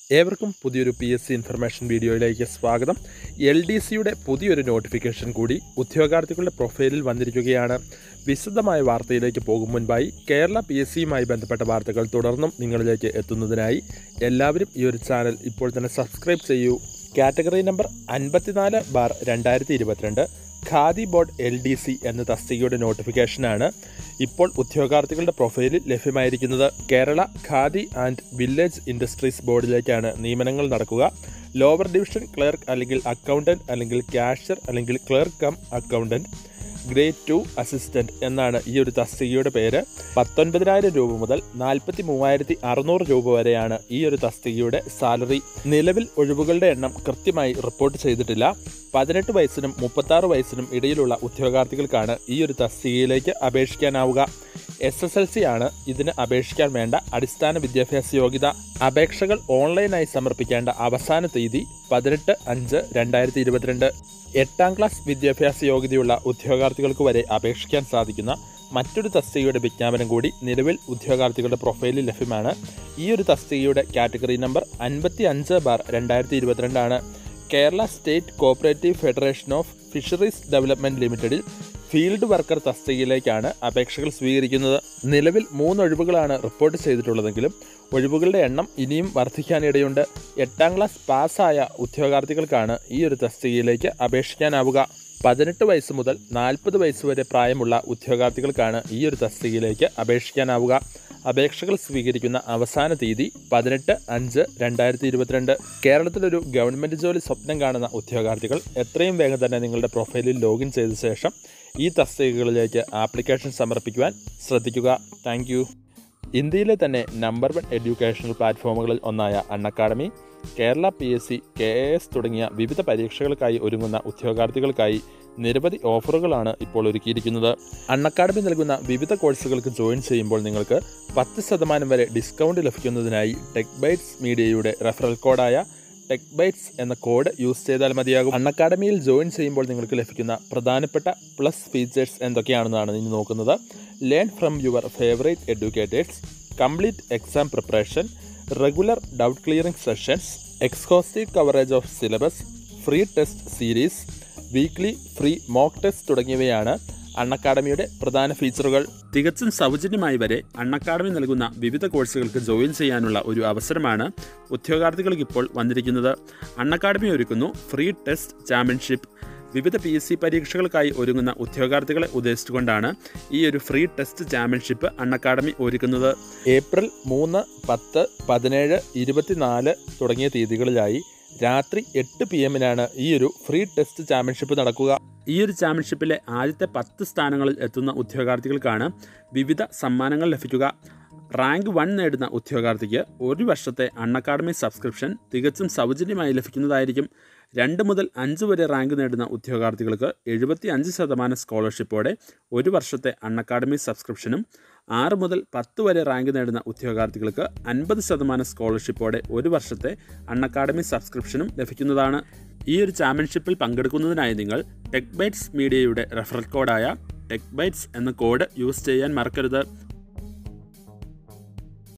ഏവർക്കും പുതിയൊരു P S C information വീഡിയോയിലേക്ക് സ്വാഗതം എൽ ഡി സിയുടെ പുതിയൊരു നോട്ടിഫിക്കേഷൻ കൂടി ഉദ്യോഗാർത്ഥികളുടെ പ്രൊഫൈലിൽ വന്നിരിക്കുകയാണ് വിശദമായ വാർത്തയിലേക്ക് പോകും മുൻപായി കേരള പി എസ് സിയുമായി ബന്ധപ്പെട്ട വാർത്തകൾ തുടർന്നും നിങ്ങളിലേക്ക് എത്തുന്നതിനായി എല്ലാവരും ഈ ഒരു ചാനൽ ഇപ്പോൾ തന്നെ സബ്സ്ക്രൈബ് ചെയ്യൂ കാറ്റഗറി നമ്പർ അൻപത്തിനാല് ബാർ രണ്ടായിരത്തി ഇരുപത്തിരണ്ട് Khadi board L D C എന്ന തസ്തികയുടെ നോട്ടിഫിക്കേഷനാണ് ഇപ്പോൾ ഉദ്യോഗാർത്ഥികളുടെ പ്രൊഫൈലിൽ ലഭ്യമായിരിക്കുന്നത് Kerala Khadi and village industries ബോർഡിലേക്കാണ് നിയമനങ്ങൾ നടക്കുക ലോവർ ഡിവിഷൻ ക്ലർക്ക് അല്ലെങ്കിൽ അക്കൗണ്ടന്റ് അല്ലെങ്കിൽ ക്യാഷ്യർ അല്ലെങ്കിൽ clerk cum accountant grade two assistant എന്നാണ് ഈ ഒരു തസ്തികയുടെ പേര് പത്തൊൻപതിനായിരം രൂപ മുതൽ നാൽപ്പത്തി മൂവായിരത്തി അറുന്നൂറ് രൂപ വരെയാണ് ഈ ഒരു തസ്തികയുടെ സാലറി നിലവിൽ ഒഴിവുകളുടെ എണ്ണം കൃത്യമായി റിപ്പോർട്ട് ചെയ്തിട്ടില്ല പതിനെട്ട് വയസ്സിനും മുപ്പത്താറ് വയസ്സിനും ഇടയിലുള്ള ഉദ്യോഗാർത്ഥികൾക്കാണ് ഈ ഒരു തസ്തികയിലേക്ക് അപേക്ഷിക്കാനാവുക എസ് എസ് എൽ സി ആണ് ഇതിന് അപേക്ഷിക്കാൻ വേണ്ട അടിസ്ഥാന വിദ്യാഭ്യാസ യോഗ്യത അപേക്ഷകൾ ഓൺലൈനായി സമർപ്പിക്കേണ്ട അവസാന തീയതി പതിനെട്ട് അഞ്ച് രണ്ടായിരത്തി ഇരുപത്തിരണ്ട് എട്ടാം ക്ലാസ് വിദ്യാഭ്യാസ യോഗ്യതയുള്ള ഉദ്യോഗാർത്ഥികൾക്ക് വരെ അപേക്ഷിക്കാൻ സാധിക്കുന്ന മറ്റൊരു തസ്തികയുടെ വിജ്ഞാപനം കൂടി നിലവിൽ ഉദ്യോഗാർത്ഥികളുടെ പ്രൊഫൈലിൽ ലഭ്യമാണ് ഈ ഒരു തസ്തികയുടെ കാറ്റഗറി നമ്പർ അൻപത്തി അഞ്ച് ബാർ രണ്ടായിരത്തി ഇരുപത്തിരണ്ടാണ് Kerala state cooperative federation of fisheries development ലിമിറ്റഡിൽ ഫീൽഡ് വർക്കർ തസ്തികയിലേക്കാണ് അപേക്ഷകൾ സ്വീകരിക്കുന്നത് നിലവിൽ മൂന്ന് ഒഴിവുകളാണ് റിപ്പോർട്ട് ചെയ്തിട്ടുള്ളതെങ്കിലും ഒഴിവുകളുടെ എണ്ണം ഇനിയും വർദ്ധിക്കാനിടയുണ്ട് എട്ടാം ക്ലാസ് പാസ്സായ ഉദ്യോഗാർത്ഥികൾക്കാണ് ഈ ഒരു തസ്തികയിലേക്ക് അപേക്ഷിക്കാനാവുക പതിനെട്ട് വയസ്സ് മുതൽ നാൽപ്പത് വയസ്സ് വരെ പ്രായമുള്ള ഉദ്യോഗാർത്ഥികൾക്കാണ് ഈ ഒരു തസ്തികയിലേക്ക് അപേക്ഷിക്കാനാവുക അപേക്ഷകൾ സ്വീകരിക്കുന്ന അവസാന തീയതി പതിനെട്ട് അഞ്ച് രണ്ടായിരത്തി ഇരുപത്തിരണ്ട് കേരളത്തിലൊരു ഗവൺമെൻറ് ജോലി സ്വപ്നം കാണുന്ന ഉദ്യോഗാർത്ഥികൾ എത്രയും വേഗം തന്നെ നിങ്ങളുടെ പ്രൊഫൈലിൽ ലോഗിൻ ചെയ്ത ശേഷം ഈ തസ്തികകളിലേക്ക് ആപ്ലിക്കേഷൻ സമർപ്പിക്കുവാൻ ശ്രദ്ധിക്കുക താങ്ക് ഇന്ത്യയിലെ തന്നെ നമ്പർ വൺ എഡ്യൂക്കേഷണൽ പ്ലാറ്റ്ഫോമുകളിൽ ഒന്നായ Unacademy Kerala P S C K A S തുടങ്ങിയ വിവിധ പരീക്ഷകൾക്കായി ഒരുങ്ങുന്ന ഉദ്യോഗാർത്ഥികൾക്കായി നിരവധി ഓഫറുകളാണ് ഇപ്പോൾ ഒരുക്കിയിരിക്കുന്നത് അൺഅക്കാഡമി നൽകുന്ന വിവിധ കോഴ്സുകൾക്ക് ജോയിൻ ചെയ്യുമ്പോൾ നിങ്ങൾക്ക് പത്ത് ശതമാനം വരെ ഡിസ്കൗണ്ട് ലഭിക്കുന്നതിനായി ടെക് ബൈറ്റ്സ് മീഡിയയുടെ റെഫറൽ കോഡായ ടെക് ബൈറ്റ്സ് എന്ന കോഡ് യൂസ് ചെയ്താൽ മതിയാകും അൺഅക്കാഡമിയിൽ ജോയിൻ ചെയ്യുമ്പോൾ നിങ്ങൾക്ക് ലഭിക്കുന്ന പ്രധാനപ്പെട്ട പ്ലസ് ഫീച്ചേഴ്സ് എന്തൊക്കെയാണെന്നാണ് ഇനി നോക്കുന്നത് learn from your favourite educators complete exam preparation regular doubt clearing sessions exhaustive coverage of syllabus free test series weekly free mock test തുടങ്ങിയവയാണ് അൺഅക്കാഡമിയുടെ പ്രധാന ഫീച്ചറുകൾ തികച്ചും സൗജന്യമായി വരെ അൺഅക്കാഡമി നൽകുന്ന വിവിധ കോഴ്സുകൾക്ക് ജോയിൻ ചെയ്യാനുള്ള ഒരു അവസരമാണ് ഉദ്യോഗാർത്ഥികൾക്ക് ഇപ്പോൾ വന്നിരിക്കുന്നത് അൺഅക്കാഡമി ഒരുക്കുന്നു ഫ്രീ ടെസ്റ്റ് ചാമ്പ്യൻഷിപ്പ് വിവിധ പി എസ് സി പരീക്ഷകൾക്കായി ഒരുങ്ങുന്ന ഉദ്യോഗാർത്ഥികളെ ഉദ്ദേശിച്ചുകൊണ്ടാണ് ഈ ഒരു ഫ്രീ ടെസ്റ്റ് ചാമ്പ്യൻഷിപ്പ് അൺഅക്കാഡമി ഒരുക്കുന്നത് ഏപ്രിൽ മൂന്ന് പത്ത് പതിനേഴ് ഇരുപത്തിനാല് തുടങ്ങിയ തീയതികളിലായി രാത്രി എട്ട് പി എമ്മിനാണ് ഈ ഒരു ഫ്രീ ടെസ്റ്റ് ചാമ്പ്യൻഷിപ്പ് നടക്കുക ഈ ഒരു ചാമ്പ്യൻഷിപ്പിലെ ആദ്യത്തെ പത്ത് സ്ഥാനങ്ങളിൽ എത്തുന്ന ഉദ്യോഗാർത്ഥികൾക്കാണ് വിവിധ സമ്മാനങ്ങൾ ലഭിക്കുക റാങ്ക് വൺ നേടുന്ന ഉദ്യോഗാർത്ഥിക്ക് ഒരു വർഷത്തെ അൺഅക്കാഡമി സബ്സ്ക്രിപ്ഷൻ തികച്ചും സൗജന്യമായി ലഭിക്കുന്നതായിരിക്കും രണ്ട് മുതൽ അഞ്ച് വരെ റാങ്ക് നേടുന്ന ഉദ്യോഗാർത്ഥികൾക്ക് എഴുപത്തി അഞ്ച് ശതമാനം സ്കോളർഷിപ്പോടെ ഒരു വർഷത്തെ അൺഅക്കാഡമി സബ്സ്ക്രിപ്ഷനും ആറ് മുതൽ പത്ത് വരെ റാങ്ക് നേടുന്ന ഉദ്യോഗാർത്ഥികൾക്ക് അൻപത് ശതമാനം സ്കോളർഷിപ്പോടെ ഒരു വർഷത്തെ അൺഅക്കാഡമി സബ്സ്ക്രിപ്ഷനും ലഭിക്കുന്നതാണ് ഈ ഒരു ചാമ്പ്യൻഷിപ്പിൽ പങ്കെടുക്കുന്നതിനായി നിങ്ങൾ ടെക് ബൈറ്റ്സ് മീഡിയയുടെ റെഫറൽ കോഡായ ടെക് ബൈറ്റ്സ് എന്ന കോഡ് യൂസ് ചെയ്യാൻ മറക്കരുത്